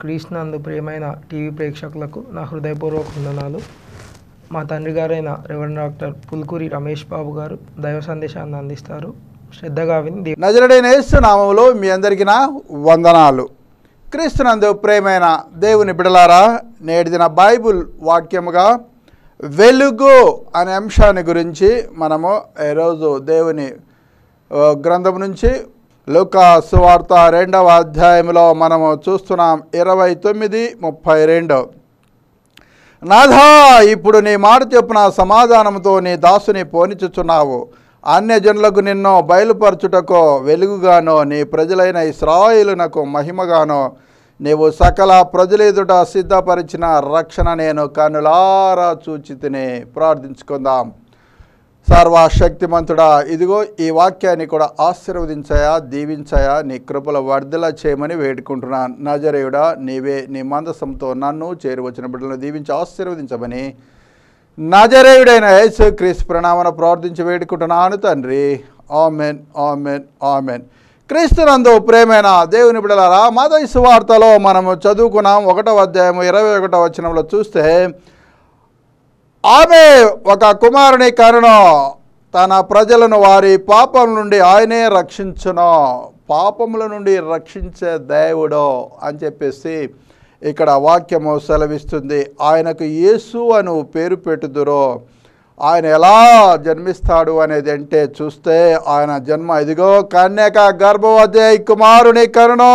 క్రీస్తునందు ప్రియమైన టీవీ ప్రేక్షకులకు నా హృదయపూర్వక వందనాలు మా తండ్రి గారైన రెవరెండ్ డాక్టర్ పుల్కూరి రమేష్ బాబు గారు దైవ సందేశాన్ని అందిస్తారు శ్రద్ధగా విని దేవ్- నజరడైన యేసు నామములో మీ అందరికీ నా వందనాలు క్రీస్తునందు ప్రేమైన దేవుని బిడలారా నేటి దిన బైబుల్ వాక్యముగా వెలుగు అనే అంశాన్ని గురించి మనము ఈరోజు దేవుని ఆ, గ్రంథం నుంచి లూకా సువార్త రెండవ అధ్యాయంలో మనము చూస్తున్నాం ఇరవై తొమ్మిది ముప్పై రెండు నాథా ఇప్పుడు నీ మాట చెప్పున సమాధానంతో నీ దాసుని పోనిచుచున్నావు అన్యజనులకు నిన్ను బయలుపరచుటకో వెలుగుగానో నీ ప్రజలైన ఇస్రాయిలునకు మహిమగానో నీవు సకల ప్రజల ఎదుట సిద్ధపరిచిన రక్షణ నేను కనులారా చూచితిని ప్రార్థించుకుందాం సర్వశక్తిమంతుడా ఇదిగో ఈ వాక్యాన్ని కూడా ఆశీర్వదించాయా దీవించాయా నీ కృపల వర్ధల చేయమని వేడుకుంటున్నాను నజరేయుడా నీవే నీ మందసంతో నన్ను చేరువచ్చిన బిడ్డలను దీవించి ఆశీర్వదించమని నజరేయుడైన యేసు క్రీస్తు ప్రణామన ప్రార్థించి వేడుకుంటున్నాను తండ్రి ఆమెన్ ఆమెన్ ఆమెన్ క్రీస్తునందు ప్రేమైన దేవుని బిడ్డలారా మత సువార్తలో మనము చదువుకున్నాం ఒకటో అధ్యాయము ఇరవై ఒకటో వచనంలో చూస్తే ఆమె ఒక కుమారుని కనును తన ప్రజలను వారి పాపం నుండి ఆయనే రక్షించును పాపముల నుండి రక్షించే దేవుడు అని చెప్పేసి ఇక్కడ వాక్యము సెలవిస్తుంది ఆయనకు యేసు అను పేరు పెట్టుదురో ఆయన ఎలా జన్మిస్తాడు అనేది అంటే చూస్తే ఆయన జన్మ ఇదిగో కన్యక గర్భవతి అయి కుమారుని కరుణో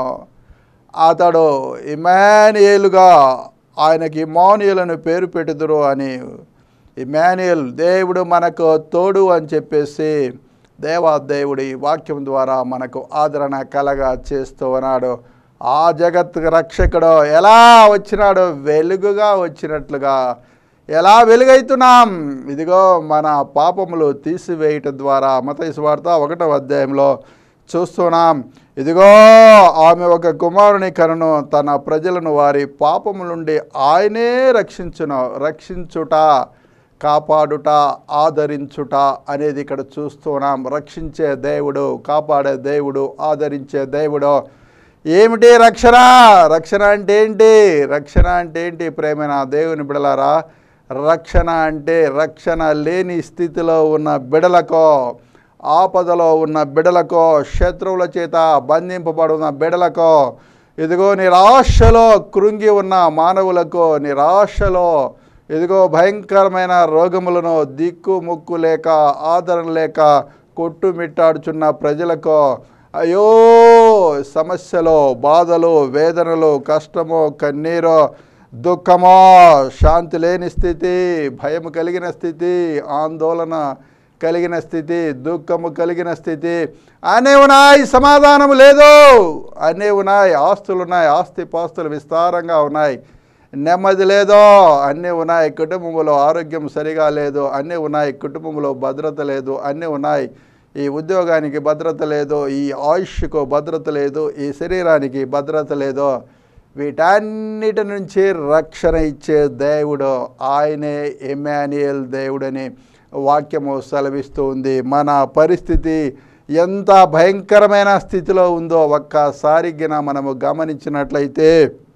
అతడు ఇమానియేలుగా ఆయనకి ఇమానియలను పేరు పెట్టుదురు అని ఇమానియల్ దేవుడు మనకు తోడు అని చెప్పేసి దేవా దేవుడి వాక్యం ద్వారా మనకు ఆదరణ కలగా చేస్తూ ఉన్నాడు ఆ జగత్ రక్షకుడు ఎలా వచ్చినాడు వెలుగుగా వచ్చినట్లుగా ఎలా వెలుగైతున్నాం ఇదిగో మన పాపములు తీసివేయటం ద్వారా మత వార్త ఒకటో అధ్యాయంలో చూస్తున్నాం ఇదిగో ఆమె ఒక కుమారుని కనును తన ప్రజలను వారి పాపము నుండి ఆయనే రక్షించును రక్షించుట కాపాడుట ఆదరించుట అనేది ఇక్కడ చూస్తున్నాం రక్షించే దేవుడు కాపాడే దేవుడు ఆదరించే దేవుడు ఏమిటి రక్షణ రక్షణ అంటే ఏంటి రక్షణ అంటే ఏంటి ప్రేమైన దేవుని బిడలారా రక్షణ అంటే రక్షణ లేని స్థితిలో ఉన్న బిడలకో ఆపదలో ఉన్న బిడలకో శత్రువుల చేత బంధింపబడున్న బిడలకో ఇదిగో నిరాశలో కృంగి ఉన్న మానవులకు నిరాశలో ఇదిగో భయంకరమైన రోగములను దిక్కు ముక్కు లేక ఆదరణ లేక కొట్టుమిట్టాడుచున్న ప్రజలకు అయ్యో సమస్యలో బాధలు వేదనలు కష్టము కన్నీరు దుఃఖమో శాంతి లేని స్థితి భయం కలిగిన స్థితి ఆందోళన కలిగిన స్థితి దుఃఖము కలిగిన స్థితి అనే ఉన్నాయి సమాధానం లేదు అనే ఉన్నాయి ఆస్తులు ఉన్నాయి ఆస్తి పాస్తులు విస్తారంగా ఉన్నాయి నెమ్మది లేదో అన్నీ ఉన్నాయి కుటుంబంలో ఆరోగ్యం సరిగా లేదు అన్నీ ఉన్నాయి కుటుంబంలో భద్రత లేదు అన్నీ ఉన్నాయి ఈ ఉద్యోగానికి భద్రత లేదు ఈ ఆయుష్కు భద్రత లేదు ఈ శరీరానికి భద్రత లేదు వీటన్నిటి నుంచి రక్షణ ఇచ్చే దేవుడు ఆయనే ఎమాన్యుయల్ దేవుడని వాక్యము సెలవిస్తూ ఉంది మన పరిస్థితి ఎంత భయంకరమైన స్థితిలో ఉందో ఒక్కసారిగిన మనము గమనించినట్లయితే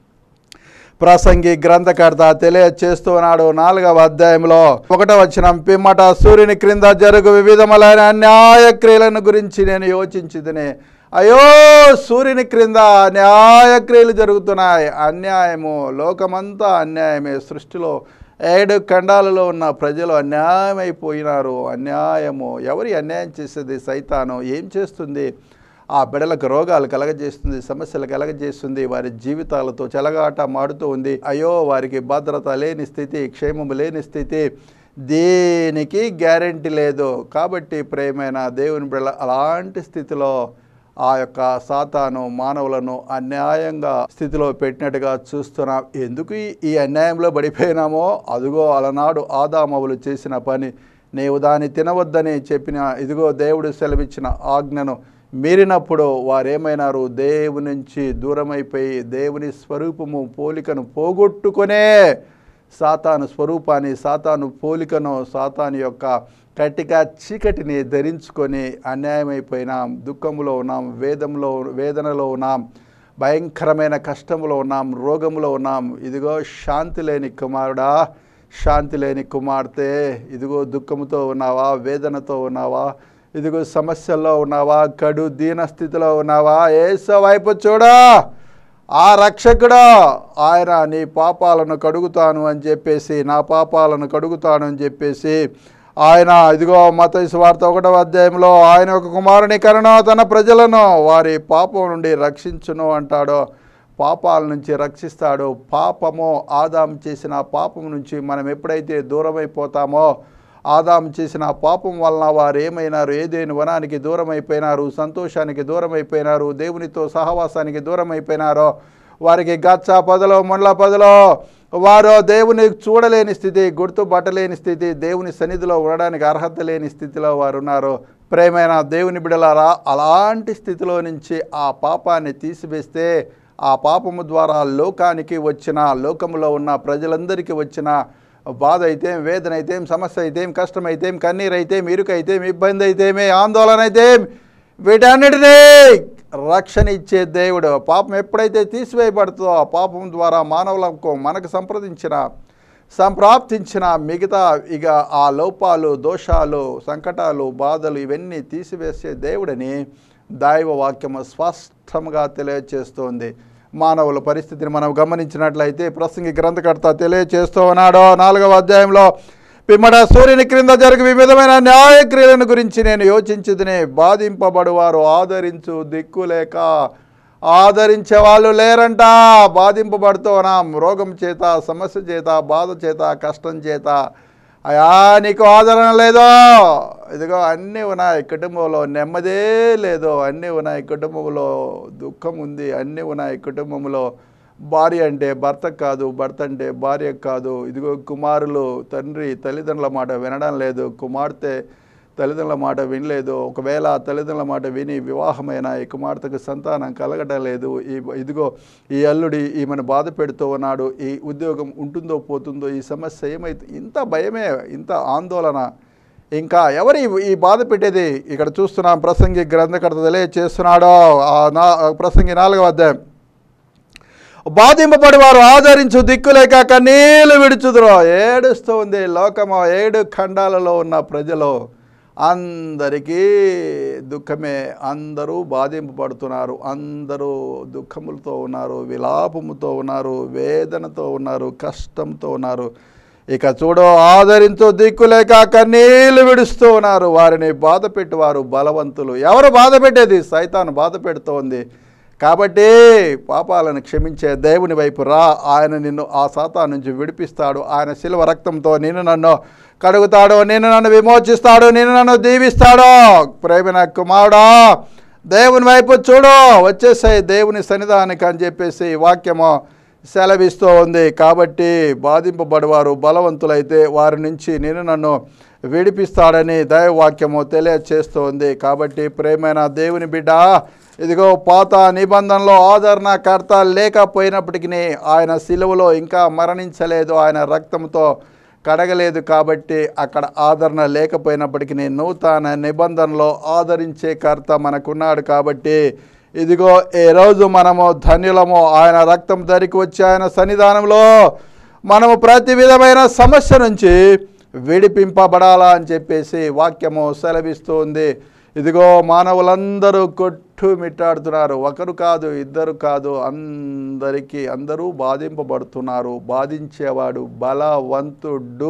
ప్రసంగి గ్రంథకర్త తెలియచేస్తున్నాడు నాలుగవ అధ్యాయంలో ఒకటవ వచ్చిన పిమ్మట సూర్యుని క్రింద జరుగు వివిధములైన అన్యాయ క్రియలను గురించి నేను యోచించిదిని అయ్యో సూర్యుని క్రింద న్యాయక్రియలు జరుగుతున్నాయి అన్యాయము లోకమంతా అన్యాయమే సృష్టిలో ఏడు ఖండాలలో ఉన్న ప్రజలు అన్యాయమైపోయినారు అన్యాయము ఎవరి అన్యాయం చేసేది సైతాను ఏం చేస్తుంది ఆ బిడలకు రోగాలు కలగజేస్తుంది సమస్యలు కలగజేస్తుంది వారి జీవితాలతో చెలగాట మాడుతూ ఉంది అయ్యో వారికి భద్రత లేని స్థితి క్షేమము లేని స్థితి దేనికి గ్యారంటీ లేదు కాబట్టి ప్రేమైన దేవుని బిడ్డ అలాంటి స్థితిలో ఆ యొక్క సాతాను మానవులను అన్యాయంగా స్థితిలో పెట్టినట్టుగా చూస్తున్నాం ఎందుకు ఈ- ఈ అన్యాయంలో పడిపోయినామో అదిగో అలనాడు ఆదామవులు చేసిన పని నీవు దాన్ని తినవద్దని చెప్పిన ఇదిగో దేవుడు సెలవిచ్చిన ఆజ్ఞను మీరినప్పుడు వారేమైనారు దేవుని నుంచి దూరమైపోయి దేవుని స్వరూపము పోలికను పోగొట్టుకొనే సాతాను స్వరూపాన్ని సాతాను పోలికను సాతాను యొక్క కట్టిక చీకటిని ధరించుకొని అన్యాయమైపోయినాం దుఃఖంలో ఉన్నాం వేదంలో వేదనలో ఉన్నాం భయంకరమైన కష్టంలో ఉన్నాం రోగంలో ఉన్నాం ఇదిగో శాంతి లేని కుమారుడా శాంతి లేని కుమార్తె ఇదిగో దుఃఖంతో ఉన్నావా వేదనతో ఉన్నావా ఇదిగో సమస్యల్లో ఉన్నావా కడు దీన స్థితిలో ఉన్నావా ఏస వైపు చూడా ఆ రక్షకుడా ఆయన నీ పాపాలను కడుగుతాను అని చెప్పేసి నా పాపాలను కడుగుతాను అని చెప్పేసి ఆయన ఇదిగో మత వార్త ఒకటవ అధ్యాయంలో ఆయన ఒక కుమారుని కరుణ తన ప్రజలను వారి పాపం నుండి రక్షించును అంటాడో పాపాల నుంచి రక్షిస్తాడు పాపము ఆదాం చేసిన పాపం నుంచి మనం ఎప్పుడైతే దూరమైపోతామో ఆదాం చేసిన పాపం వలన వారు ఏమైనారు ఏదేని వనానికి దూరం అయిపోయినారు సంతోషానికి దూరం అయిపోయినారు దేవునితో సహవాసానికి దూరం అయిపోయినారో వారికి గచ్చ పదలో మొండ్ల పదలో వారు దేవుని చూడలేని స్థితి గుర్తుపట్టలేని స్థితి దేవుని సన్నిధిలో ఉండడానికి అర్హత లేని స్థితిలో వారు ఉన్నారు ప్రేమైన దేవుని బిడలారా అలాంటి స్థితిలో నుంచి ఆ పాపాన్ని తీసివేస్తే ఆ పాపము ద్వారా లోకానికి వచ్చిన లోకములో ఉన్న ప్రజలందరికీ వచ్చిన బాధ అయితే వేదన అయితే సమస్య అయితే కష్టం అయితే కన్నీరు అయితే ఇరుకైతే ఇబ్బంది అయితే ఆందోళన అయితే వీటన్నిటినీ రక్షణ ఇచ్చే దేవుడు పాపం ఎప్పుడైతే తీసివేయబడుతుందో ఆ పాపం ద్వారా మానవులకు మనకు సంప్రదించిన సంప్రాప్తించిన మిగతా ఇక ఆ లోపాలు దోషాలు సంకటాలు బాధలు ఇవన్నీ తీసివేసే దేవుడని దైవ వాక్యము స్పష్టంగా తెలియచేస్తోంది మానవుల పరిస్థితిని మనం గమనించినట్లయితే ప్రసంగి గ్రంథకర్త తెలియచేస్తూ ఉన్నాడు నాలుగవ అధ్యాయంలో పిమ్మట సూర్యుని క్రింద జరిగే వివిధమైన న్యాయక్రియలను గురించి నేను యోచించుదినే బాధింపబడువారు ఆదరించు దిక్కులేక ఆదరించే వాళ్ళు లేరంట బాధింపబడుతూ ఉన్నాం రోగం చేత సమస్య చేత బాధ చేత కష్టం చేత అయా నీకు ఆదరణ లేదో ఇదిగో అన్నీ ఉన్నాయి కుటుంబంలో నెమ్మదే లేదు అన్నీ ఉన్నాయి కుటుంబంలో దుఃఖం ఉంది అన్నీ ఉన్నాయి కుటుంబంలో భార్య అంటే భర్త కాదు భర్త అంటే భార్య కాదు ఇదిగో కుమారులు తండ్రి తల్లిదండ్రుల మాట వినడం లేదు కుమార్తె తల్లిదండ్రుల మాట వినలేదు ఒకవేళ తల్లిదండ్రుల మాట విని వివాహమైన ఈ కుమార్తెకు సంతానం కలగడం లేదు ఈ ఇదిగో ఈ అల్లుడి ఈమెను బాధ పెడుతూ ఉన్నాడు ఈ ఉద్యోగం ఉంటుందో పోతుందో ఈ సమస్య ఏమైతే ఇంత భయమే ఇంత ఆందోళన ఇంకా ఎవరు ఈ- ఈ బాధ పెట్టేది ఇక్కడ చూస్తున్నాం ప్రసంగి గ్రంథకర్త తెలియచేస్తున్నాడో ఆ నా ప్రసంగి నాలుగవ అధ్యాయం బాధింపబడి వారు ఆదరించు దిక్కులేక కన్నీళ్లు విడుచుదురు ఏడుస్తూ ఉంది లోకము ఏడు ఖండాలలో ఉన్న ప్రజలు అందరికీ దుఃఖమే అందరూ బాధింపబడుతున్నారు అందరూ దుఃఖములతో ఉన్నారు విలాపముతో ఉన్నారు వేదనతో ఉన్నారు కష్టంతో ఉన్నారు ఇక చూడు ఆదరించు దిక్కులేక కన్నీళ్లు విడుస్తూ ఉన్నారు వారిని బాధ వారు బలవంతులు ఎవరు బాధ పెట్టేది సైతాను బాధ పెడుతోంది కాబట్టి పాపాలను క్షమించే దేవుని వైపు రా ఆయన నిన్ను ఆ సాతా నుంచి విడిపిస్తాడు ఆయన శిల్వ రక్తంతో నిన్ను నన్ను కడుగుతాడు నిన్ను నన్ను విమోచిస్తాడు నిన్ను నన్ను దీవిస్తాడు ప్రేమిన కుమారుడా దేవుని వైపు చూడు వచ్చేసాయి దేవుని సన్నిధానికి అని చెప్పేసి ఈ వాక్యము సెలవిస్తూ ఉంది కాబట్టి బాధింపబడవారు బలవంతులైతే వారి నుంచి నేను నన్ను విడిపిస్తాడని దైవవాక్యము తెలియచేస్తూ ఉంది కాబట్టి ప్రేమైన దేవుని బిడ్డ ఇదిగో పాత నిబంధనలో ఆదరణకర్త లేకపోయినప్పటికీ ఆయన సిలువలో ఇంకా మరణించలేదు ఆయన రక్తంతో కడగలేదు కాబట్టి అక్కడ ఆదరణ లేకపోయినప్పటికీ నూతన నిబంధనలో ఆదరించే కర్త మనకున్నాడు కాబట్టి ఇదిగో ఈ రోజు మనము ధన్యులము ఆయన రక్తం ధరికి వచ్చి ఆయన సన్నిధానంలో మనము ప్రతి విధమైన సమస్య నుంచి విడిపింపబడాలా అని చెప్పేసి వాక్యము సెలవిస్తుంది ఇదిగో మానవులందరూ కొట్టు మిట్టాడుతున్నారు ఒకరు కాదు ఇద్దరు కాదు అందరికీ అందరూ బాధింపబడుతున్నారు బాధించేవాడు బలవంతుడు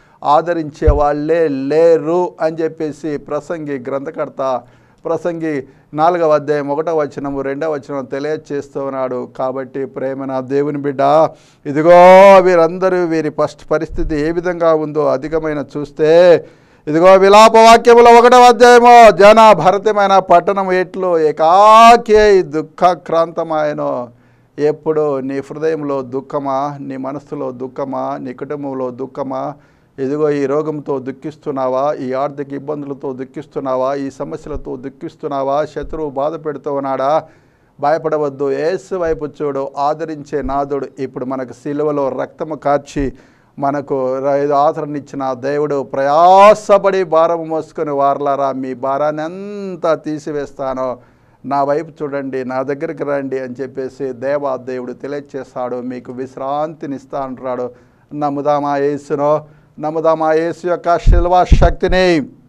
ఆదరించే వాళ్ళే లేరు అని చెప్పేసి ప్రసంగి గ్రంథకర్త ప్రసంగి నాలుగవ అధ్యాయం ఒకటో వచనము రెండవ వచనం తెలియచేస్తూ ఉన్నాడు కాబట్టి ప్రేమన దేవుని బిడ్డ ఇదిగో వీరందరూ వీరి ఫస్ట్ పరిస్థితి ఏ విధంగా ఉందో అధికమైన చూస్తే ఇదిగో విలాప వాక్యములో ఒకటవ అధ్యాయము జన భరతమైన పట్టణం ఎట్లు ఏకాకే దుఃఖక్రాంతమాయనో ఎప్పుడు నీ హృదయంలో దుఃఖమా నీ మనస్సులో దుఃఖమా నీ కుటుంబంలో దుఃఖమా ఇదిగో ఈ రోగంతో దుఃఖిస్తున్నావా ఈ ఆర్థిక ఇబ్బందులతో దుఃఖిస్తున్నావా ఈ సమస్యలతో దుఃఖిస్తున్నావా శత్రువు బాధ పెడుతూ ఉన్నాడా భయపడవద్దు ఏసు వైపు చూడు ఆదరించే నాదుడు ఇప్పుడు మనకు సిలువలో రక్తము కార్చి మనకు ర- ఆదరణ ఇచ్చిన దేవుడు ప్రయాసపడి భారము మోసుకొని వారలారా మీ భారాన్ని అంతా తీసివేస్తాను నా వైపు చూడండి నా దగ్గరికి రండి అని చెప్పేసి దేవా దేవుడు తెలియచేస్తాడు మీకు విశ్రాంతినిస్తా అంటున్నాడు నమ్ముదామా యేసునో నమ్ముదామా యేసు యొక్క శిల్వ శక్తిని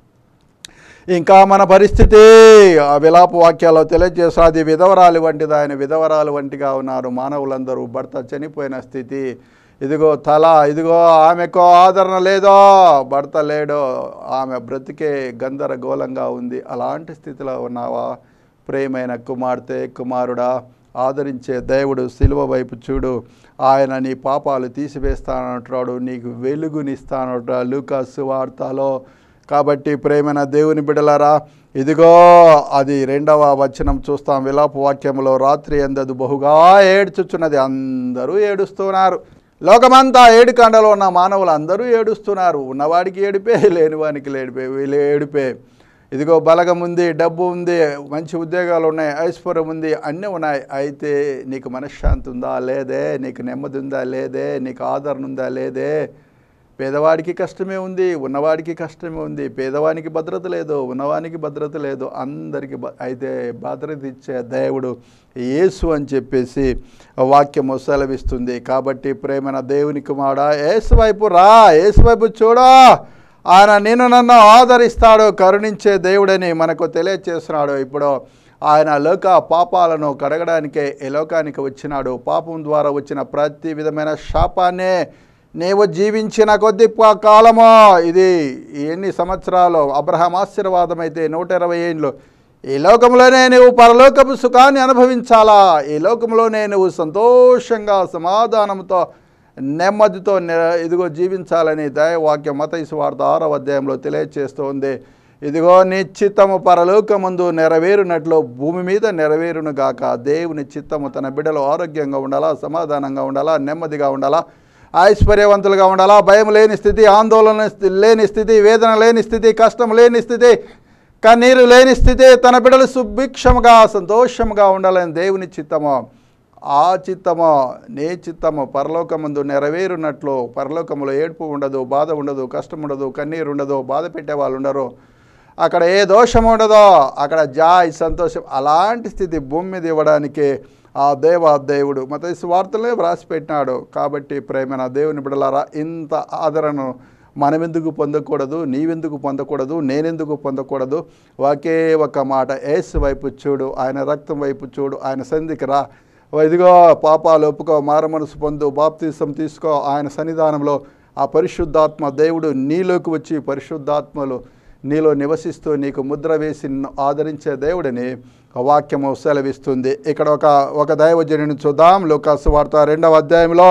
ఇంకా మన పరిస్థితి ఆ విలాప వాక్యాల్లో తెలియజేసాది విధవరాలు వంటిది ఆయన విధవరాలు వంటిగా ఉన్నారు మానవులందరూ భర్త చనిపోయిన స్థితి ఇదిగో తల ఇదిగో ఆమెకో ఆదరణ లేదో భర్త లేడో ఆమె బ్రతికే గందరగోళంగా ఉంది అలాంటి స్థితిలో ఉన్నావా ప్రేమైన కుమార్తె కుమారుడా ఆదరించే దేవుడు సిలువ వైపు చూడు ఆయన నీ పాపాలు తీసివేస్తానంటున్నాడు నీకు వెలుగునిస్తానంటాడు లూకాసు వార్తలో కాబట్టి ప్రేమైన దేవుని బిడలారా ఇదిగో అది రెండవ వచనం చూస్తాం విలాప వాక్యంలో రాత్రి ఎందదు బహుగా ఏడ్చుచున్నది అందరూ ఏడుస్తున్నారు లోకమంతా ఏడుకాండలో ఉన్న మానవులు అందరూ ఏడుస్తున్నారు ఉన్నవాడికి ఏడిపే లేనివానికి లేడిపే వీళ్ళు ఏడిపే ఇదిగో బలగం ఉంది డబ్బు ఉంది మంచి ఉద్యోగాలు ఉన్నాయి ఐశ్వర్యం ఉంది అన్నీ ఉన్నాయి అయితే నీకు మనశ్శాంతి ఉందా లేదే నీకు నెమ్మది ఉందా లేదే నీకు ఆదరణ ఉందా లేదే పేదవాడికి కష్టమే ఉంది ఉన్నవాడికి కష్టమే ఉంది పేదవానికి భద్రత లేదు ఉన్నవానికి భద్రత లేదు అందరికీ భ- అయితే భద్రత ఇచ్చే దేవుడు యేసు అని చెప్పేసి వాక్యము సెలవిస్తుంది కాబట్టి ప్రేమైన దేవుని కుమారుడా యేసు వైపు రా యేసు వైపు చూడా ఆయన నేను నన్ను ఆదరిస్తాడు కరుణించే దేవుడని మనకు తెలియచేస్తున్నాడు ఇప్పుడు ఆయన లోక పాపాలను కడగడానికే ఈ లోకానికి వచ్చినాడు పాపం ద్వారా వచ్చిన ప్రతి విధమైన శాపాన్నే నీవు జీవించిన కొద్ది ప- కాలము ఇది ఎన్ని సంవత్సరాలు అబ్రహాం ఆశీర్వాదం అయితే నూట ఇరవై ఏళ్ళు ఈ లోకంలోనే నువ్వు పరలోకపు సుఖాన్ని అనుభవించాలా ఈ లోకంలోనే నువ్వు సంతోషంగా సమాధానంతో నెమ్మదితో నె- ఇదిగో జీవించాలని దైవవాక్యం మత వార్త ఆరవ అధ్యాయంలో తెలియచేస్తోంది ఇదిగో నీ చిత్తము పరలోకమందు నెరవేరునట్లు భూమి మీద నెరవేరును గాక దేవుని చిత్తము తన బిడ్డలు ఆరోగ్యంగా ఉండాలా సమాధానంగా ఉండాలా నెమ్మదిగా ఉండాలా ఐశ్వర్యవంతులుగా ఉండాలా భయం లేని స్థితి ఆందోళన స్థి- లేని స్థితి వేదన లేని స్థితి కష్టం లేని స్థితి కన్నీరు లేని స్థితి తన బిడ్డలు సుభిక్షముగా సంతోషముగా ఉండాలని దేవుని చిత్తము ఆ చిత్తము నీ చిత్తము పరలోకమందు నెరవేరునట్లు పరలోకములో ఏడుపు ఉండదు బాధ ఉండదు కష్టం ఉండదు కన్నీరు ఉండదు బాధ పెట్టే వాళ్ళు ఉండరు అక్కడ ఏ దోషం ఉండదో అక్కడ జాయ్ సంతోషం అలాంటి స్థితి భూమి మీద ఇవ్వడానికి ఆ దేవా దేవుడు మత వార్తలే వ్రాసి పెట్టినాడు కాబట్టి ప్రేమైన దేవుని బిడలారా ఇంత ఆదరణను మనమెందుకు పొందకూడదు నీవెందుకు పొందకూడదు నేనెందుకు పొందకూడదు ఒకే ఒక మాట ఏసు వైపు చూడు ఆయన రక్తం వైపు చూడు ఆయన సంధికి రా ఇదిగో పాపాలు ఒప్పుకో మారమనసు పొందు బాప్తీసం తీసుకో ఆయన సన్నిధానంలో ఆ పరిశుద్ధాత్మ దేవుడు నీలోకి వచ్చి పరిశుద్ధాత్మలు నీలో నివసిస్తూ నీకు ముద్ర వేసి నిన్ను ఆదరించే దేవుడిని ఆ వాక్యము సెలవిస్తుంది ఇక్కడ ఒక ఒక దైవజనుని చూద్దాం లోకాసు వార్త రెండవ అధ్యాయంలో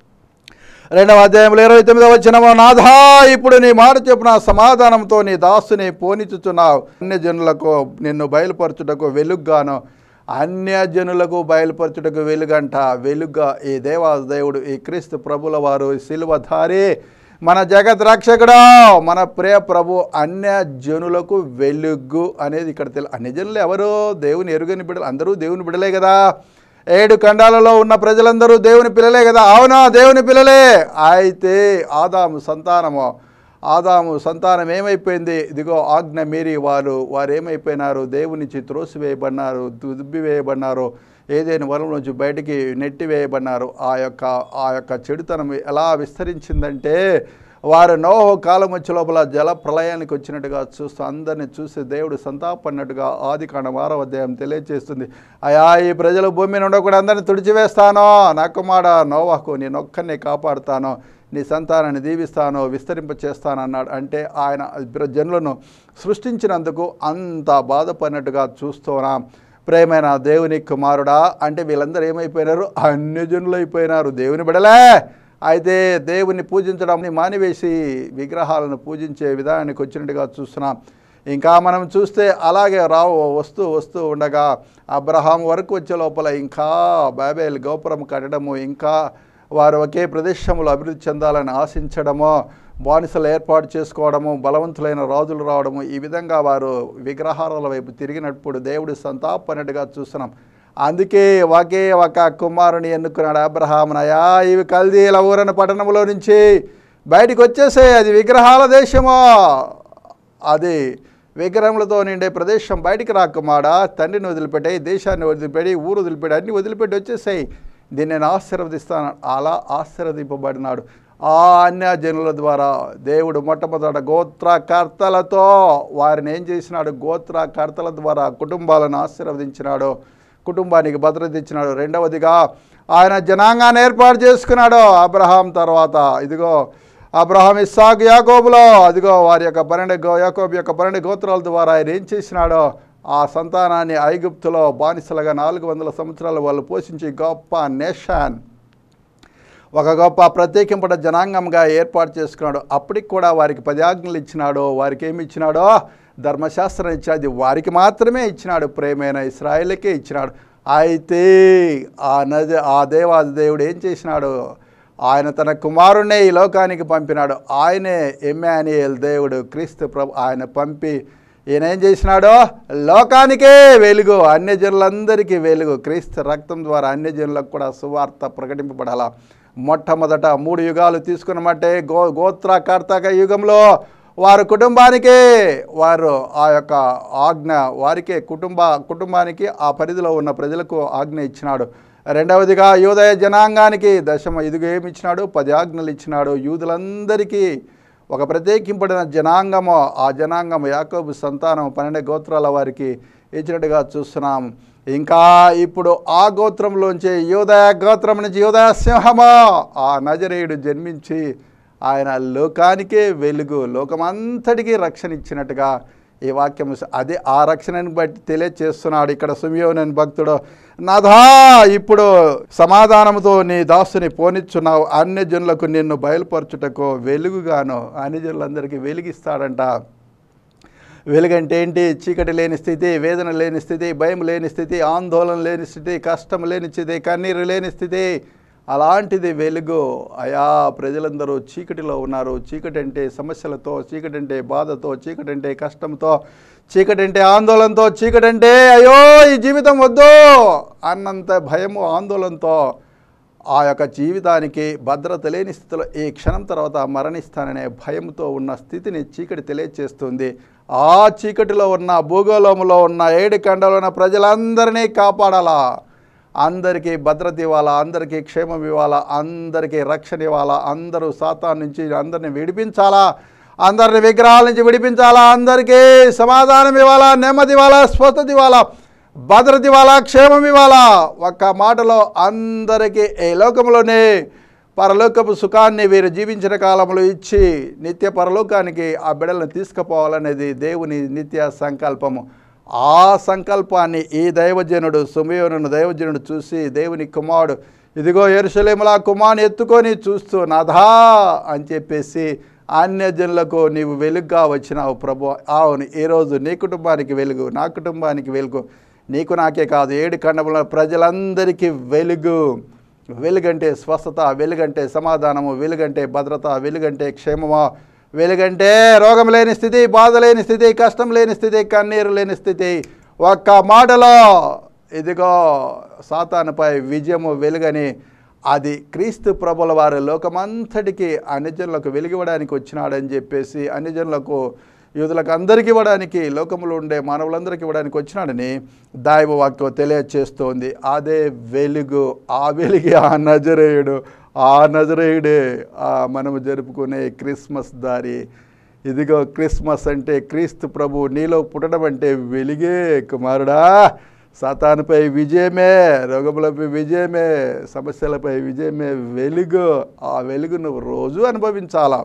రెండవ అధ్యాయంలో ఇరవై తొమ్మిదవ వచ్చినమో నాథా ఇప్పుడు నీ మాట చెప్పిన సమాధానంతో నీ దాసుని పోనిచుచున్నావు అన్య జనులకు నిన్ను బయలుపరచుటకు వెలుగ్గాను అన్యజనులకు బయలుపరచుటకు వెలుగంట వెలుగ్గా ఈ దేవా దేవుడు ఈ క్రీస్తు ప్రభుల వారు ఈ శిలువధారి మన జగత్ రక్షకుడు మన ప్రియ ప్రభు అన్య జనులకు వెలుగు అనేది ఇక్కడ తెలు అన్య జనులు ఎవరు దేవుని ఎరుగని బిడ్డలు అందరూ దేవుని బిడ్డలే కదా ఏడు ఖండాలలో ఉన్న ప్రజలందరూ దేవుని పిల్లలే కదా అవునా దేవుని పిల్లలే అయితే ఆదాము సంతానము ఆదాము సంతానం ఏమైపోయింది ఇదిగో ఆజ్ఞ మీరి వారు వారు ఏమైపోయినారు దేవునిచి త్రోసివేయబడినారు దుబ్బివేయబడినారు ఏదైనా వరం నుంచి బయటికి నెట్టివేయబడినారు ఆ యొక్క ఆ యొక్క చెడుతనం ఎలా విస్తరించిందంటే వారు నోహో కాలం వచ్చే లోపల జల ప్రళయానికి వచ్చినట్టుగా చూస్తూ అందరిని చూసి దేవుడు సంతాపడినట్టుగా ఆది కాండం ఆరవ అధ్యాయం తెలియజేస్తుంది అయా ఈ ప్రజలు భూమి నుండి కూడా అందరిని తుడిచివేస్తాను నా కుమార నోవాకు నేను ఒక్కరిని కాపాడుతాను నీ సంతానాన్ని దీవిస్తాను విస్తరింప చేస్తాను అన్నాడు అంటే ఆయన ప్ర- జనులను సృష్టించినందుకు అంత బాధపడినట్టుగా చూస్తున్నాం ప్రేమైన దేవుని కుమారుడా అంటే వీళ్ళందరూ ఏమైపోయినారు అన్యజనులు అయిపోయినారు దేవుని బిడలే అయితే దేవుని పూజించడం మానివేసి విగ్రహాలను పూజించే విధానానికి వచ్చినట్టుగా చూస్తున్నాం ఇంకా మనం చూస్తే అలాగే రావు వస్తూ వస్తూ ఉండగా అబ్రహాం వరకు వచ్చే లోపల ఇంకా బాబేల్ గోపురం కట్టడము ఇంకా వారు ఒకే ప్రదేశంలో అభివృద్ధి చెందాలని ఆశించడము బానిసలు ఏర్పాటు చేసుకోవడము బలవంతులైన రాజులు రావడము ఈ విధంగా వారు విగ్రహాల వైపు తిరిగినప్పుడు దేవుడు సంతాపనట్టుగా చూస్తున్నాం అందుకే ఒకే ఒక కుమారుని ఎన్నుకున్నాడు అబ్రహామునయా ఇవి కల్దీల ఊరన పట్టణంలో నుంచి బయటికి వచ్చేసే అది విగ్రహాల దేశమో అది విగ్రహములతో నిండే ప్రదేశం బయటికి రాకుమాడా తండ్రిని వదిలిపెట్టే దేశాన్ని వదిలిపెట్టి ఊరు వదిలిపెట్టి అన్ని వదిలిపెట్టి వచ్చేసాయి దీన్ని నేను ఆశీర్వదిస్తాను అలా ఆశీర్వదింపబడినాడు ఆ అన్యజనుల ద్వారా దేవుడు మొట్టమొదట గోత్రకర్తలతో వారిని ఏం చేసినాడు గోత్రకర్తల ద్వారా కుటుంబాలను ఆశీర్వదించినాడు కుటుంబానికి భద్రత ఇచ్చినాడు రెండవదిగా ఆయన జనాంగాన్ని ఏర్పాటు చేసుకున్నాడు అబ్రహాం తర్వాత ఇదిగో అబ్రహాం ఇస్సాక్ యాకోబులో అదిగో వారి యొక్క పన్నెండు గో యాకోబు యొక్క పన్నెండు గోత్రాల ద్వారా ఆయన ఏం చేసినాడో ఆ సంతానాన్ని ఐగుప్తులో బానిసలుగా నాలుగు వందల సంవత్సరాలు వాళ్ళు పోషించి గొప్ప నేషన్ ఒక గొప్ప ప్రత్యేకింపడ జనాంగంగా ఏర్పాటు చేసుకున్నాడు అప్పటికి కూడా వారికి పది ఆజ్ఞలు ఇచ్చినాడు వారికి ఏమి ఇచ్చినాడో ధర్మశాస్త్రం ఇచ్చాడు వారికి మాత్రమే ఇచ్చినాడు ప్రేమైన ఇస్రాయేల్కే ఇచ్చినాడు అయితే ఆ నది ఆ దేవాది దేవుడు ఏం చేసినాడు ఆయన తన కుమారుణ్ణే ఈ లోకానికి పంపినాడు ఆయనే ఎమ్మానియల్ దేవుడు క్రీస్తు ప్రభు ఆయన పంపి ఈయన ఏం చేసినాడో లోకానికే వెలుగు అన్యజనులందరికీ వెలుగు క్రీస్తు రక్తం ద్వారా అన్యజనులకు కూడా సువార్త ప్రకటింపబడాల మొట్టమొదట మూడు యుగాలు తీసుకున్నమంటే గో గోత్రకర్తక యుగంలో వారు కుటుంబానికే వారు ఆ యొక్క ఆజ్ఞ వారికే కుటుంబ కుటుంబానికి ఆ పరిధిలో ఉన్న ప్రజలకు ఆజ్ఞ ఇచ్చినాడు రెండవదిగా యూదయ జనాంగానికి దశమ ఇదిగో ఏమి ఇచ్చినాడు పది ఆజ్ఞలు ఇచ్చినాడు యూదులందరికీ ఒక ప్రత్యేకింపడిన జనాంగము ఆ జనాంగము యాకోబు సంతానం పన్నెండు గోత్రాల వారికి ఇచ్చినట్టుగా చూస్తున్నాం ఇంకా ఇప్పుడు ఆ గోత్రంలోంచి యోదయ గోత్రం నుంచి యోదయ సింహమా ఆ నజరేయుడు జన్మించి ఆయన లోకానికే వెలుగు లోకమంతటికీ రక్షణ ఇచ్చినట్టుగా ఈ వాక్యం అదే ఆ రక్షణని బట్టి తెలియచేస్తున్నాడు ఇక్కడ సుమియోనని భక్తుడు నాథా ఇప్పుడు సమాధానంతో నీ దాసుని పోనిచ్చున్నావు అన్య జనులకు నిన్ను బయలుపరచుటకు వెలుగుగాను అన్ని జనులందరికీ వెలిగిస్తాడంట వెలుగంటే ఏంటి చీకటి లేని స్థితి వేదన లేని స్థితి భయం లేని స్థితి ఆందోళన లేని స్థితి కష్టం లేని స్థితి కన్నీరు లేని స్థితి అలాంటిది వెలుగు అయా ప్రజలందరూ చీకటిలో ఉన్నారు చీకటి అంటే సమస్యలతో చీకటి అంటే బాధతో చీకటి అంటే కష్టంతో చీకటి అంటే ఆందోళనతో చీకటి అంటే అయ్యో ఈ జీవితం వద్దు అన్నంత భయము ఆందోళనతో ఆ యొక్క జీవితానికి భద్రత లేని స్థితిలో ఈ క్షణం తర్వాత మరణిస్తాననే భయంతో ఉన్న స్థితిని చీకటి తెలియచేస్తుంది ఆ చీకటిలో ఉన్న భూగోళంలో ఉన్న ఏడు ఖండంలో ఉన్న ప్రజలందరినీ కాపాడాలా అందరికీ భద్రత ఇవ్వాలా అందరికీ క్షేమం ఇవ్వాలా అందరికీ రక్షణ ఇవ్వాలా అందరూ సాతాన్ నుంచి అందరిని విడిపించాలా అందరిని విగ్రహాల నుంచి విడిపించాలా అందరికీ సమాధానం ఇవ్వాలా నెమ్మది ఇవ్వాలా స్వస్థత ఇవ్వాలా భద్రత ఇవ్వాలా క్షేమం ఇవ్వాలా ఒక్క మాటలో అందరికీ ఈ లోకంలోనే పరలోకపు సుఖాన్ని వీరు జీవించిన కాలంలో ఇచ్చి నిత్య పరలోకానికి ఆ బిడలను తీసుకుపోవాలనేది దేవుని నిత్య సంకల్పము ఆ సంకల్పాన్ని ఈ దైవజనుడు సుమయోనును దైవజనుడు చూసి దేవుని కుమారుడు ఇదిగో ఎరుసలేములా కుమారుని ఎత్తుకొని చూస్తూ నాథా అని చెప్పేసి అన్యజనులకు నీవు వెలుగుగా వచ్చినావు ప్రభు అవును ఈరోజు నీ కుటుంబానికి వెలుగు నా కుటుంబానికి వెలుగు నీకు నాకే కాదు ఏడు ఖండముల ప్రజలందరికీ వెలుగు వెలుగంటే స్వస్థత వెలుగంటే సమాధానము వెలుగంటే భద్రత వెలుగంటే క్షేమమా వెలుగంటే రోగం లేని స్థితి బాధ లేని స్థితి కష్టం లేని స్థితి కన్నీరు లేని స్థితి ఒక్క మాటలో ఇదిగో సాతానుపై విజయము వెలుగని అది క్రీస్తు ప్రభుల వారి లోకమంతటికి అన్యజనులకు వెలిగివ్వడానికి వచ్చినాడని చెప్పేసి అన్యజనులకు యూదులకు అందరికీ ఇవ్వడానికి లోకములో ఉండే మానవులందరికీ ఇవ్వడానికి వచ్చినాడని దైవ వాక్యం తెలియచేస్తోంది అదే వెలుగు ఆ వెలుగు ఆ నజరేయుడు ఆ నజరేయుడే ఆ మనము జరుపుకునే క్రిస్మస్ దారి ఇదిగో క్రిస్మస్ అంటే క్రీస్తు ప్రభు నీలో పుట్టడం అంటే వెలిగే కుమారుడా సాతానుపై విజయమే రోగములపై విజయమే సమస్యలపై విజయమే వెలుగు ఆ వెలుగు నువ్వు రోజు అనుభవించాలా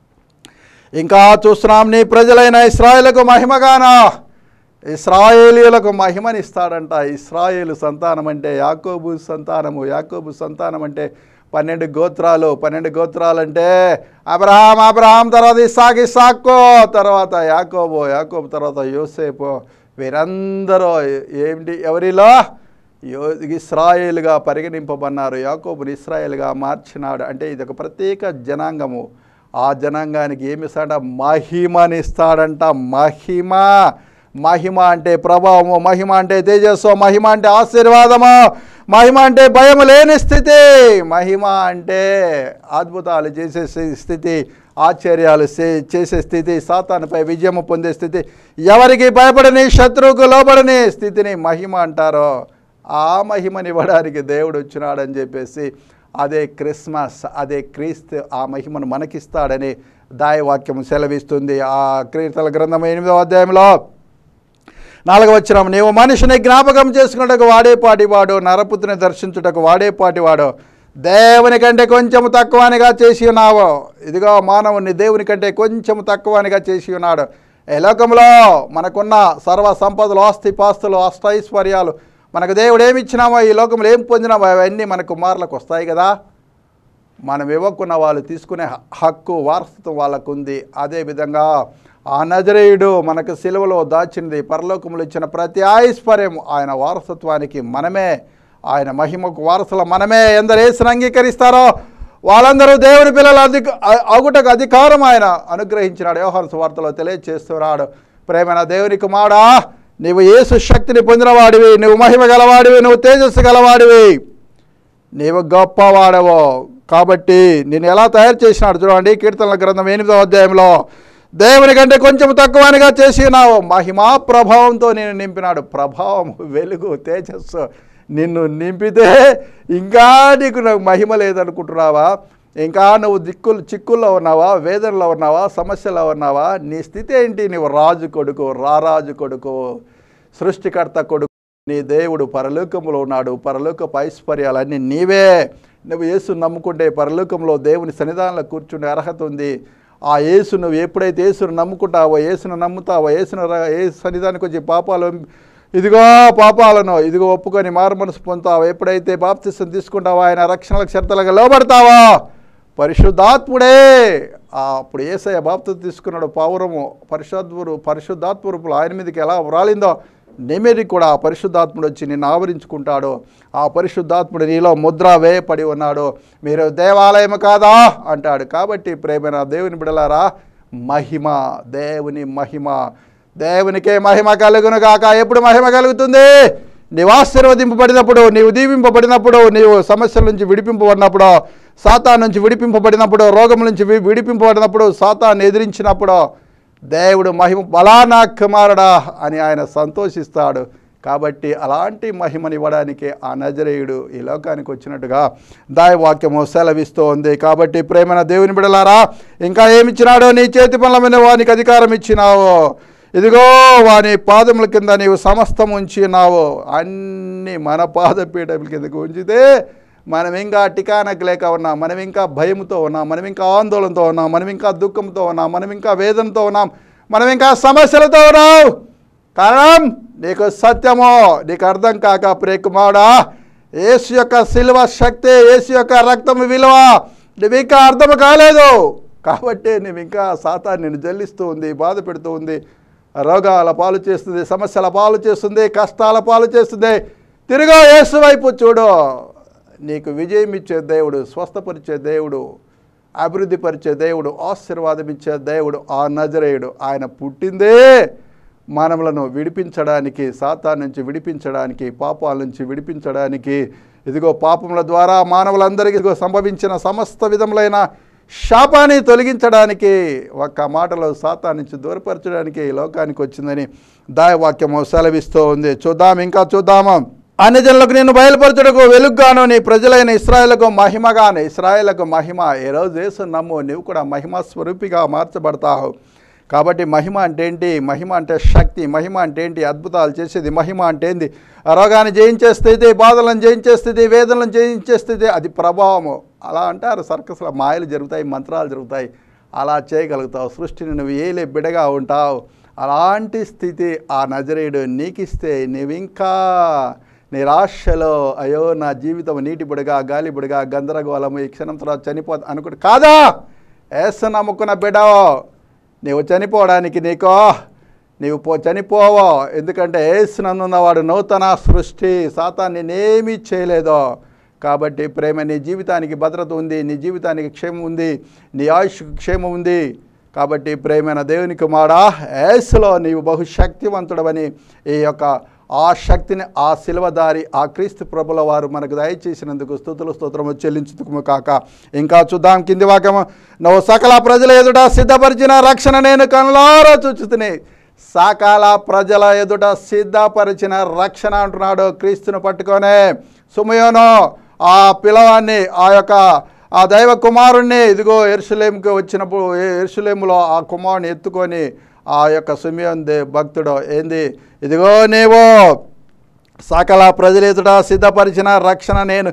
ఇంకా చూస్తున్నాం నీ ప్రజలైన ఇస్రాయేలకు మహిమగానా ఇస్రాయేలీలకు మహిమనిస్తాడంట ఇస్రాయేలు సంతానం అంటే యాకోబు సంతానము యాకోబు సంతానం అంటే పన్నెండు గోత్రాలు పన్నెండు గోత్రాలు అంటే అబ్రహాం అబ్రహాం తర్వాత ఇస్సాక్ ఇస్సాకు తర్వాత యాకోబు యాకోబు తర్వాత యోసేపు వీరందరూ ఏమిటి ఎవరిలో యో ఇస్రాయేలుగా పరిగణింపబన్నారు యాకోబుని ఇస్రాయేల్గా మార్చినాడు అంటే ఇది ఒక ప్రత్యేక జనాంగము ఆ జనాంగానికి ఏమి ఇస్తాడ మహిమనిస్తాడంట మహిమ మహిమ అంటే ప్రభావము మహిమ అంటే తేజస్సు మహిమ అంటే ఆశీర్వాదము మహిమ అంటే భయం లేని స్థితి మహిమ అంటే అద్భుతాలు చేసే స్థి- స్థితి ఆశ్చర్యాలు చే- చేసే స్థితి సాతానుపై విజయము పొందే స్థితి ఎవరికి భయపడని శత్రువుకు లోబడని స్థితిని మహిమ అంటారో ఆ మహిమనివ్వడానికి దేవుడు వచ్చినాడని చెప్పేసి అదే క్రిస్మస్ అదే క్రీస్తు ఆ మహిమను మనకిస్తాడని దాయవాక్యం సెలవిస్తుంది ఆ కీర్తన గ్రంథం ఎనిమిదవ అధ్యాయంలో నాలుగవ వచ్చిన నీవు మనిషిని జ్ఞాపకం చేసుకున్నటకు వాడే పాటివాడు నరపుత్రిని దర్శించుటకు వాడే పాటివాడు దేవుని కంటే కొంచెం తక్కువనిగా చేసి ఉన్నావు ఇదిగో మానవుని దేవుని కంటే కొంచెం తక్కువనిగా చేసి ఉన్నాడు ఈ లోకంలో మనకున్న సర్వ సంపదలు ఆస్తి పాస్తులు అష్టైశ్వర్యాలు మనకు దేవుడు ఏమి ఇచ్చినామో ఈ లోకంలో ఏం పొందినామో అవన్నీ మన కుమారులకు వస్తాయి కదా మనం ఇవ్వకున్న వాళ్ళు తీసుకునే హ- హక్కు వారసత్వం వాళ్ళకు ఉంది అదేవిధంగా ఆ నజరేయుడు మనకు సిలువలో దాచింది పరలోకములు ఇచ్చిన ప్రతి ఐశ్వర్యం ఆయన వారసత్వానికి మనమే ఆయన మహిమకు వారసుల మనమే ఎందరు ఏసును అంగీకరిస్తారో వాళ్ళందరూ దేవుని పిల్లల అధిక అ- అగుటకు అధికారం ఆయన అనుగ్రహించినాడు వ్యవహార వార్తలో తెలియజేస్తున్నాడు ప్రేమైన దేవుని కుమారా నీవు యేసు శక్తిని పొందినవాడివి నువ్వు మహిమ గలవాడివి నువ్వు తేజస్సు గలవాడివి నీవు గొప్పవాడవు కాబట్టి నేను ఎలా తయారు చేసినాడు చూడండి కీర్తనల గ్రంథం ఎనిమిదవ అధ్యాయంలో దేవుని కంటే కొంచెం తక్కువనిగా చేసి ఉన్నావు మహిమా ప్రభావంతో నేను నింపినాడు ప్రభావం వెలుగు తేజస్సు నిన్ను నింపితే ఇంకా నీకు నాకు మహిమ లేదనుకుంటున్నావా ఇంకా నువ్వు దిక్కులు చిక్కుల్లో ఉన్నావా వేదనలో ఉన్నావా సమస్యలో ఉన్నావా నీ స్థితి ఏంటి నువ్వు రాజు కొడుకు రారాజు కొడుకు సృష్టికర్త కొడుకు నీ దేవుడు పరలోకంలో ఉన్నాడు పరలోకపు ఐశ్వర్యాలన్నీ నీవే నువ్వు యేసు నమ్ముకుంటే పరలోకంలో దేవుని సన్నిధానంలో కూర్చునే అర్హత ఉంది ఆ యేసు నువ్వు ఎప్పుడైతే యేసును నమ్ముకుంటావో యేసును నమ్ముతావో యేసును రా- ఏ సన్నిధానికి వచ్చి పాపాలు ఇదిగో పాపాలను ఇదిగో ఒప్పుకొని మారు మనసు పొందుతావో ఎప్పుడైతే బాప్తిసం తీసుకుంటావో ఆయన రక్షణలకు షరతులుగా లోబడతావో పరిశుద్ధాత్ముడే ఆ అప్పుడు ఏసయ్య బాప్తు తీసుకున్నాడు పౌరము పరిశుద్ధురు పరిశుద్ధాత్మరూపులు ఆయన మీదకి ఎలా వ్రాలిందో నీ మీదకి కూడా ఆ పరిశుద్ధాత్ముడు వచ్చి నిన్ను ఆవరించుకుంటాడు ఆ పరిశుద్ధాత్ముడు నీలో ముద్ర వేయపడి ఉన్నాడు మీరు దేవాలయం కాదా అంటాడు కాబట్టి ప్రేమైన దేవుని బిడలారా మహిమ దేవుని మహిమ దేవునికే మహిమ కలుగును గాక ఎప్పుడు మహిమ కలుగుతుంది నీవు ఆశీర్వదింపబడినప్పుడు నీవు దీవింపబడినప్పుడు నీవు సమస్యల నుంచి విడిపింపబడినప్పుడు సాతాన్ నుంచి విడిపింపబడినప్పుడు రోగం నుంచి వి- విడిపింపబడినప్పుడు సాతాన్ని ఎదిరించినప్పుడు దేవుడు మహిమ బలానా కుమారుడా అని ఆయన సంతోషిస్తాడు కాబట్టి అలాంటి మహిమనివ్వడానికి ఆ నజరేయుడు ఈ లోకానికి వచ్చినట్టుగా దాయవాక్యము సెలవిస్తూ ఉంది కాబట్టి ప్రేమైన దేవుని బిడలారా ఇంకా ఏమిచ్చినాడో నీ చేతి పనుల మీద వానికి అధికారం ఇచ్చినావు ఇదిగో వాని పాదముల కింద నీవు సమస్తం ఉంచినావు అన్ని మన పాదపీఠముల కిందకు ఉంచితే మనం ఇంకా టికానకు లేక ఉన్నాం మనం ఇంకా భయంతో ఉన్నాం మనం ఇంకా ఆందోళనతో ఉన్నాం మనం ఇంకా దుఃఖంతో ఉన్నాం మనం ఇంకా వేదనతో ఉన్నాం మనం ఇంకా సమస్యలతో ఉన్నాం కారణం నీకు సత్యమో నీకు అర్థం కాక ప్రేకుమాడా యేసు యొక్క శిలువ శక్తి యేసు యొక్క రక్తం విలువ నువ్వు ఇంకా అర్థం కాలేదు కాబట్టి నువ్వు ఇంకా సాతాన్ని నిన్ను జల్లిస్తూ ఉంది బాధ పెడుతూ ఉంది రోగాల పాలు చేస్తుంది సమస్యల పాలు చేస్తుంది కష్టాల పాలు చేస్తుంది తిరుగా యేసు వైపు చూడు నీకు విజయం ఇచ్చే దేవుడు స్వస్థపరిచే దేవుడు అభివృద్ధిపరిచే దేవుడు ఆశీర్వాదం ఇచ్చే దేవుడు ఆ నజరేయుడు ఆయన పుట్టిందే మానవులను విడిపించడానికి సాతా నుంచి విడిపించడానికి పాపాల నుంచి విడిపించడానికి ఇదిగో పాపముల ద్వారా మానవులందరికీ ఇదిగో సంభవించిన సమస్త విధములైన శాపాన్ని తొలగించడానికి ఒక్క మాటలో సాతా నుంచి దూరపరచడానికి ఈ లోకానికి వచ్చిందని దాయవాక్యము సెలవిస్తూ ఉంది చూద్దాం ఇంకా చూద్దాము అన్ని జనులకు నేను బయలుపరచుటకు వెలుగ్గాను నీ ప్రజలైన ఇస్రాయేలకు మహిమగాను ఇస్రాయేలకు మహిమ ఏ రోజు యేసు నమ్ము నీవు కూడా మహిమ స్వరూపిగా మార్చబడతావు కాబట్టి మహిమ అంటే ఏంటి మహిమ అంటే శక్తి మహిమ అంటే ఏంటి అద్భుతాలు చేసేది మహిమ అంటే ఏంది రోగాన్ని జయించే స్థితి బాధలను జయించే స్థితి వేదనలను జయించే స్థితి అది ప్రభావము అలా అంటారు సర్కస్లో మాయలు జరుగుతాయి మంత్రాలు జరుగుతాయి అలా చేయగలుగుతావు సృష్టిని నువ్వు ఏలే బిడగా ఉంటావు అలాంటి స్థితి ఆ నజరేయుడు నీకిస్తే నీవు ఇంకా నిరాశలో అయ్యో నా జీవితం నీటి బుడగా గాలి బుడగా గందరగోళము ఈ క్షణం తర్వాత చనిపో అనుకుంటు కాదా ఏసు నమ్ముకున్న బిడ్డ నీవు చనిపోవడానికి నీకో నీవు పో చనిపోవో ఎందుకంటే ఏసునందున్నవాడు నూతన సృష్టి సాతాన్ని నేమీ చేయలేదో కాబట్టి ప్రేమ నీ జీవితానికి భద్రత ఉంది నీ జీవితానికి క్షేమం ఉంది నీ ఆయుష్ క్షేమం ఉంది కాబట్టి ప్రేమైన దేవుని కుమారా ఏసులో నీవు బహుశక్తివంతుడవని ఈ యొక్క ఆ శక్తిని ఆ శిలవదారి ఆ క్రీస్తు ప్రభుల వారు మనకు దయచేసినందుకు స్థుతులు స్తోత్రము చెల్లించుతుము కాక ఇంకా చూద్దాం కింది వాక్యము నువ్వు సకల ప్రజల ఎదుట సిద్ధపరిచిన రక్షణ నేను కనులారా చూచుతుని సకల ప్రజల ఎదుట సిద్ధపరిచిన రక్షణ అంటున్నాడు క్రీస్తును పట్టుకొనే సుమయోను ఆ పిలవాన్ని ఆ యొక్క ఆ దైవ కుమారుణ్ణి ఇదిగో ఎరుసలేంకి వచ్చినప్పుడు ఎరుసలేములో ఆ కుమారుని ఎత్తుకొని ఆ యొక్క సుమియోన్ దే భక్తుడు ఏంది ఇదిగో నీవు సకల ప్రజల ఎదుట సిద్ధపరిచిన రక్షణ నేను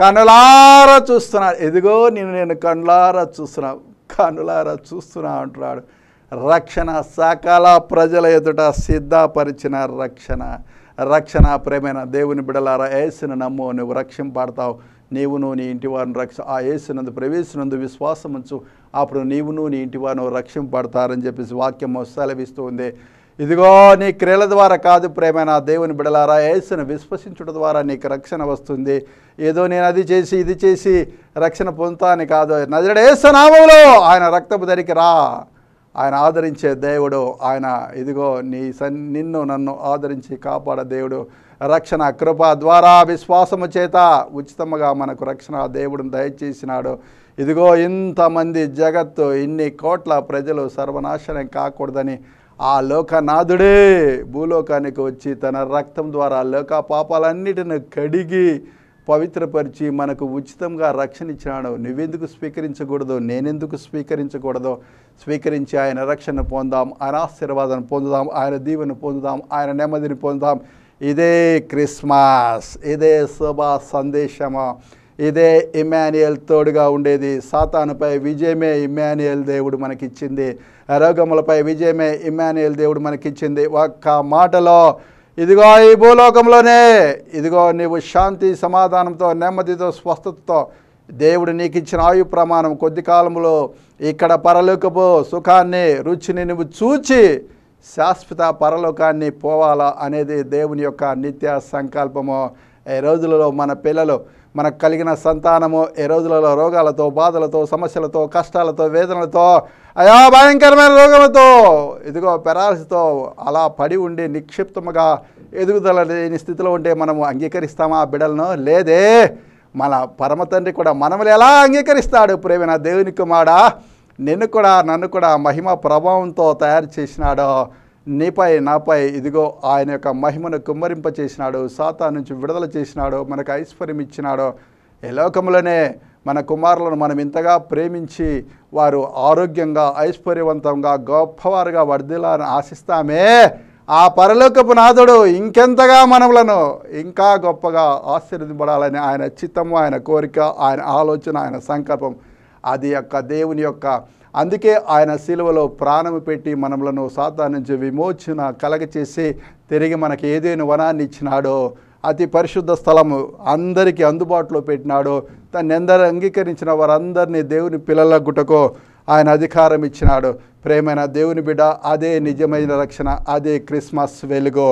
కనులారా చూస్తున్నా ఇదిగో నేను నేను కనులారా చూస్తున్నా కనులారా చూస్తున్నా అంటున్నాడు రక్షణ సకల ప్రజల ఎదుట సిద్ధపరిచిన రక్షణ రక్షణ ప్రేమైన దేవుని బిడలారా ఏసును నమ్ము నువ్వు రక్షింపడతావు నీవును నీ ఇంటి వారిని రక్ష ఆ యేసునందు ప్రవేశనందు విశ్వాసం ఉంచు అప్పుడు నీవును నీ ఇంటి వారిని రక్షింపడతారని చెప్పేసి వాక్యం సెలవిస్తూ ఉంది ఇదిగో నీ క్రియల ద్వారా కాదు ప్రేమైన దేవుని బిడలారా యేసును విశ్వసించుట ద్వారా నీకు రక్షణ వస్తుంది ఏదో నేను అది చేసి ఇది చేసి రక్షణ పొందుతాను కాదు నజరడు యేసు నామములో ఆయన రక్తపు ధరికి రా ఆయన ఆదరించే దేవుడు ఆయన ఇదిగో నీ సన్ నిన్ను నన్ను ఆదరించి కాపాడ దేవుడు రక్షణ కృప ద్వారా విశ్వాసము చేత ఉచితముగా మనకు రక్షణ దేవుడిని దయచేసినాడు ఇదిగో ఇంతమంది జగత్తు ఇన్ని కోట్ల ప్రజలు సర్వనాశనం కాకూడదని ఆ లోకనాథుడే భూలోకానికి వచ్చి తన రక్తం ద్వారా లోక పాపాలన్నిటిని కడిగి పవిత్రపరిచి మనకు ఉచితంగా రక్షణ ఇచ్చినాడు నువ్వెందుకు స్వీకరించకూడదు నేనెందుకు స్వీకరించకూడదు స్వీకరించి ఆయన రక్షణ పొందాం ఆయన ఆశీర్వాదం పొందుదాం ఆయన దీవెన పొందుదాం ఆయన నెమ్మదిని పొందుదాం ఇదే క్రిస్మస్ ఇదే శుభ సందేశము ఇదే ఇమాన్యుయల్ తోడుగా ఉండేది సాతానుపై విజయమే ఇమాన్యుయల్ దేవుడు మనకిచ్చింది రోగములపై విజయమే ఇమాన్యుయల్ దేవుడు మనకిచ్చింది ఒక్క మాటలో ఇదిగో ఈ భూలోకంలోనే ఇదిగో నీవు శాంతి సమాధానంతో నెమ్మదితో స్వస్థతతో దేవుడు నీకు ఇచ్చిన ఆయు ప్రమాణం కొద్ది కాలంలో ఇక్కడ పరలోకపు సుఖాన్ని రుచిని నువ్వు చూచి శాశ్వత పరలోకాన్ని పోవాలా అనేది దేవుని యొక్క నిత్య సంకల్పము ఈ రోజులలో మన పిల్లలు మనకు కలిగిన సంతానము ఈ రోజులలో రోగాలతో బాధలతో సమస్యలతో కష్టాలతో వేదనలతో అయా భయంకరమైన రోగములతో ఇదిగో పెరాలసితో అలా పడి ఉండి నిక్షిప్తముగా ఎదుగుదల లేని స్థితిలో ఉంటే మనము అంగీకరిస్తామా ఆ బిడలను లేదే మన పరమ తండ్రి కూడా మనములు ఎలా అంగీకరిస్తాడు ప్రేమైన దేవుని కుమారా నిన్ను కూడా నన్ను కూడా మహిమ ప్రభావంతో తయారు చేసినాడో నీపై నాపై ఇదిగో ఆయన యొక్క మహిమను కుమ్మరింప చేసినాడు సాతా నుంచి విడుదల చేసినాడు మనకు ఐశ్వర్యం ఇచ్చినాడు ఈ లోకంలోనే మన కుమారులను మనం ఇంతగా ప్రేమించి వారు ఆరోగ్యంగా ఐశ్వర్యవంతంగా గొప్పవారుగా వర్ధిల్లాలని ఆశిస్తామే ఆ పరలోకపు నాథుడు ఇంకెంతగా మనములను ఇంకా గొప్పగా ఆశీర్వదింపడాలని ఆయన చిత్తము ఆయన కోరిక ఆయన ఆలోచన ఆయన సంకల్పం అది యొక్క దేవుని యొక్క అందుకే ఆయన శిలువలో ప్రాణము పెట్టి మనములను సాతా నుంచి విమోచన కలగచేసి తిరిగి మనకి ఏదైనా వనాన్ని ఇచ్చినాడో అతి పరిశుద్ధ స్థలము అందరికీ అందుబాటులో పెట్టినాడు దాన్ని ఎందరు అంగీకరించిన వారందరినీ దేవుని పిల్లల గుటకో ఆయన అధికారం ఇచ్చినాడు ప్రేమైన దేవుని బిడ్డ అదే నిజమైన రక్షణ అదే క్రిస్మస్ వెలుగు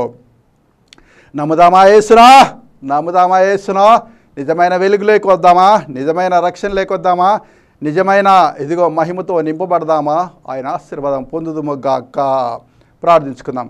నమ్ముదామా యేసునా నమ్ముదామా యేసునా నిజమైన వెలుగు లేకొద్దామా నిజమైన రక్షణ లేకొద్దామా నిజమైన ఇదిగో మహిమతో నింపబడదామా ఆయన ఆశీర్వాదం పొందుదుము గాక ప్రార్థించుకుందాం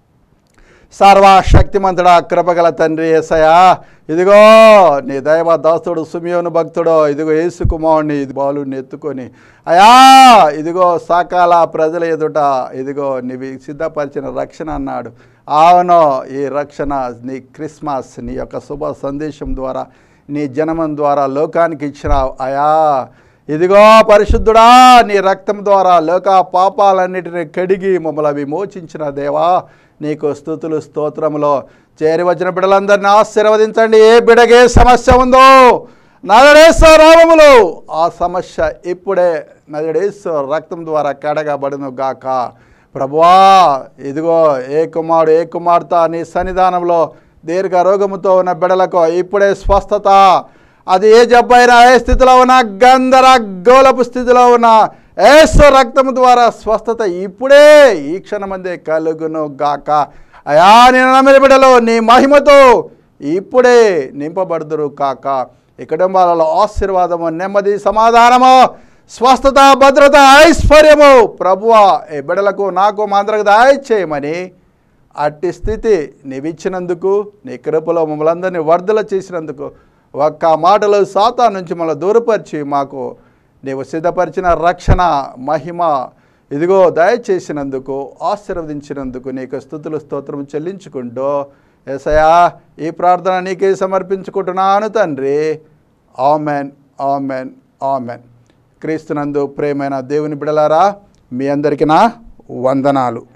సర్వశక్తిమంతుడా కృపగల తండ్రి ఏసయా ఇదిగో నీ దైవ దాసుడు సుమియోను భక్తుడు ఇదిగో యేసు కుమారుని ఇది బాలుని ఎత్తుకొని అయా ఇదిగో సకాల ప్రజల ఎదుట ఇదిగో నీవి సిద్ధపరిచిన రక్షణ అన్నాడు అవును ఈ రక్షణ నీ క్రిస్మస్ నీ యొక్క శుభ సందేశం ద్వారా నీ జనమం ద్వారా లోకానికి ఇచ్చినావు అయా ఇదిగో పరిశుద్ధుడా నీ రక్తం ద్వారా లోక పాపాలన్నిటిని కడిగి మమ్మల్ని విమోచించిన దేవా నీకు స్థుతులు స్తోత్రములో చేరి వచ్చిన బిడ్డలందరినీ ఆశీర్వదించండి ఏ బిడగే సమస్య ఉందో నజడేశ్వ రామములు ఆ సమస్య ఇప్పుడే నజడేశ్వ రక్తం ద్వారా కడగబడును గాక ప్రభువా ఇదిగో ఏ కుమారుడు ఏ కుమార్తె నీ సన్నిధానంలో దీర్ఘ రోగముతో ఉన్న బిడలకు ఇప్పుడే స్వస్థత అది ఏ జబ్బైనా ఏ స్థితిలో ఉన్నా గందరగోళపు స్థితిలో ఉన్న ఏసు రక్తము ద్వారా స్వస్థత ఇప్పుడే ఈ క్షణమందే కలుగును గాక అయా నేను నమ్మిన బిడ్డలు నీ మహిమతో ఇప్పుడే నింపబడుదురు కాక ఈ కుటుంబాలలో ఆశీర్వాదము నెమ్మది సమాధానము స్వస్థత భద్రత ఐశ్వర్యము ప్రభువా ఈ బిడలకు నాకు మా అందరికి దయచేయమని అట్టి స్థితి నీవిచ్చినందుకు నీ కృపలో మమ్మల్ని అందరినీ వర్ధల చేసినందుకు ఒక్క మాటలో సాతా నుంచి మమ్మల్ని దూరపరిచి మాకు నీవు సిద్ధపరిచిన రక్షణ మహిమ ఇదిగో దయచేసినందుకు ఆశీర్వదించినందుకు నీకు స్థుతులు స్తోత్రం చెల్లించుకుంటూ ఎసయా ఈ ప్రార్థన నీకే సమర్పించుకుంటున్నాను తండ్రి ఆమెన్ ఆమెన్ ఆమెన్ క్రీస్తునందు ప్రేమైన దేవుని బిడలారా మీ అందరికీ నా వందనాలు